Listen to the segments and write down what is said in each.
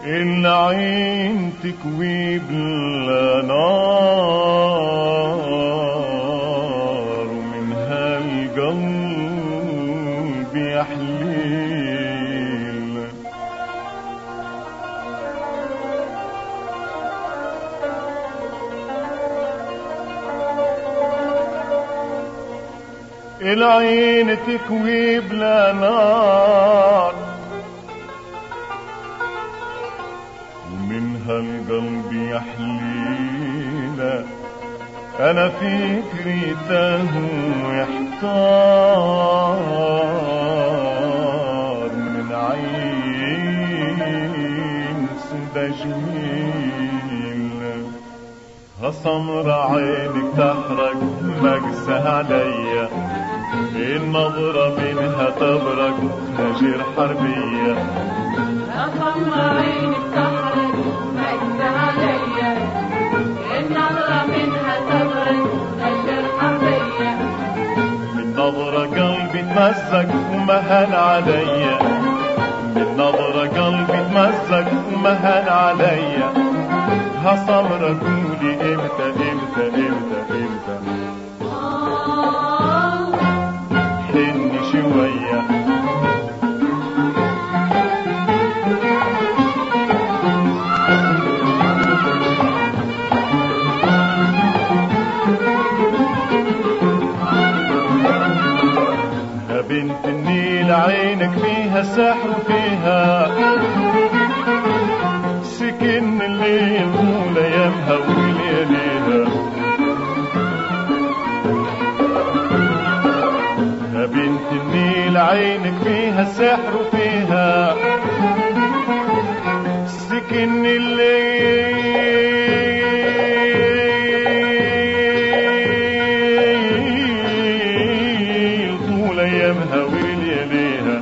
العين تكوي بلا نار ومنها القلب يحليل العين تكوي بلا نار ومنها القلب يحليل أنا فكري تهو يحتار من عين سودا جميل هسمر عينك تحرق مجس عليا النظرة منها تبرق نجير حربية أخم عينك تحرق مجد عليا النظرة منها تبرد نشر حرية من نظرة قلبي تمزق ومهن عليا من نظرة قلبي تمزق ومهن عليا هسمرة قولي امتى امتى امتى امتى آه حني شوية يا بنت النيل عينك فيها سحر فيها سكن الليل طول ايامها ولياليها يا بنت النيل عينك فيها سحر فيها سكن الليل طول ايامها ولياليها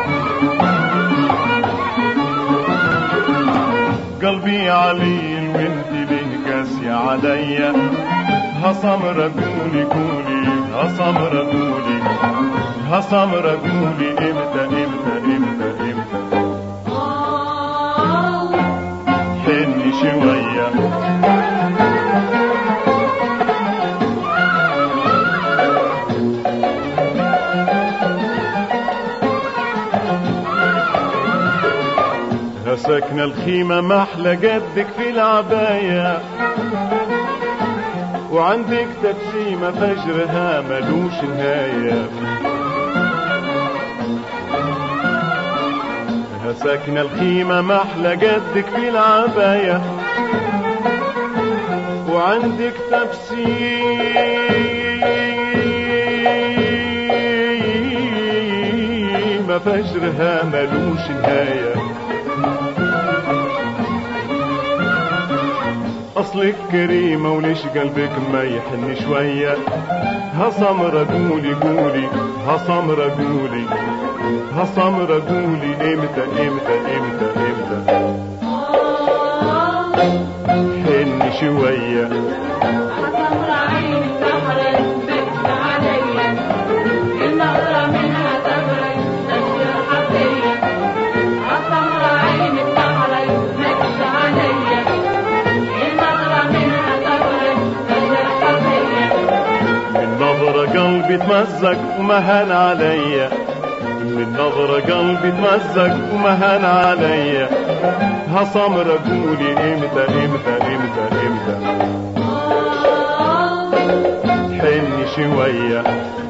قلبي عليل وانت ليه قاسية عليا هسمرة قولي قولي هسمرة قولي هسمرة قولي امتى امتى امتى امتى آه حني شوية يا ساكنة الخيمة محلى جدك في العباية وعندك تبسيمة فجرها ملوش نهاية يا ساكنة الخيمة محلى جدك في العباية وعندك تبسيمة فجرها ملوش نهاية أصلك كريمة وليش قلبك ما يحن شوية ها سمرة قولي قولي ها سمرة قولي ها سمرة قولي امتى امتى امتى امتى آه حن شوية أخم عينك تحرق مجد عليا النظرة منها تبرد نشر حرية أخم عينك تحرق مجد عليا النظرة منها تبرد نشر حرية من نظرة قلبي تمزق ومهان عليا من نظرة قلبي تمزق ومهان عليا ها سمرة قولي امتى امتى امتى امتى آه حني شوية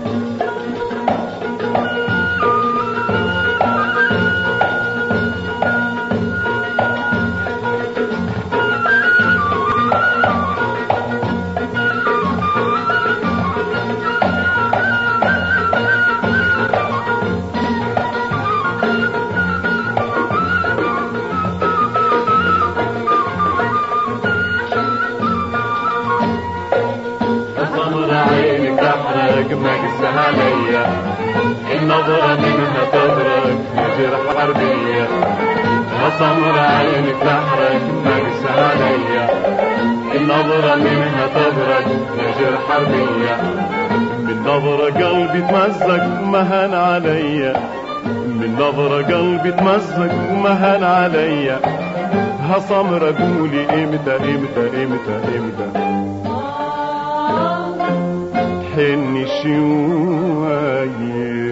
سمر عينك تحرق مجس عليا النظرة منها تبرق جرح حربية سمر عينك تحرق مجس عليا النظرة منها تبرق جرح حربية من نظرة قلبي تمزق مهان عليا من نظرة قلبي اتمزق ومهان عليا ها سمرة قولي امتى امتى امتى امتى تحني شوية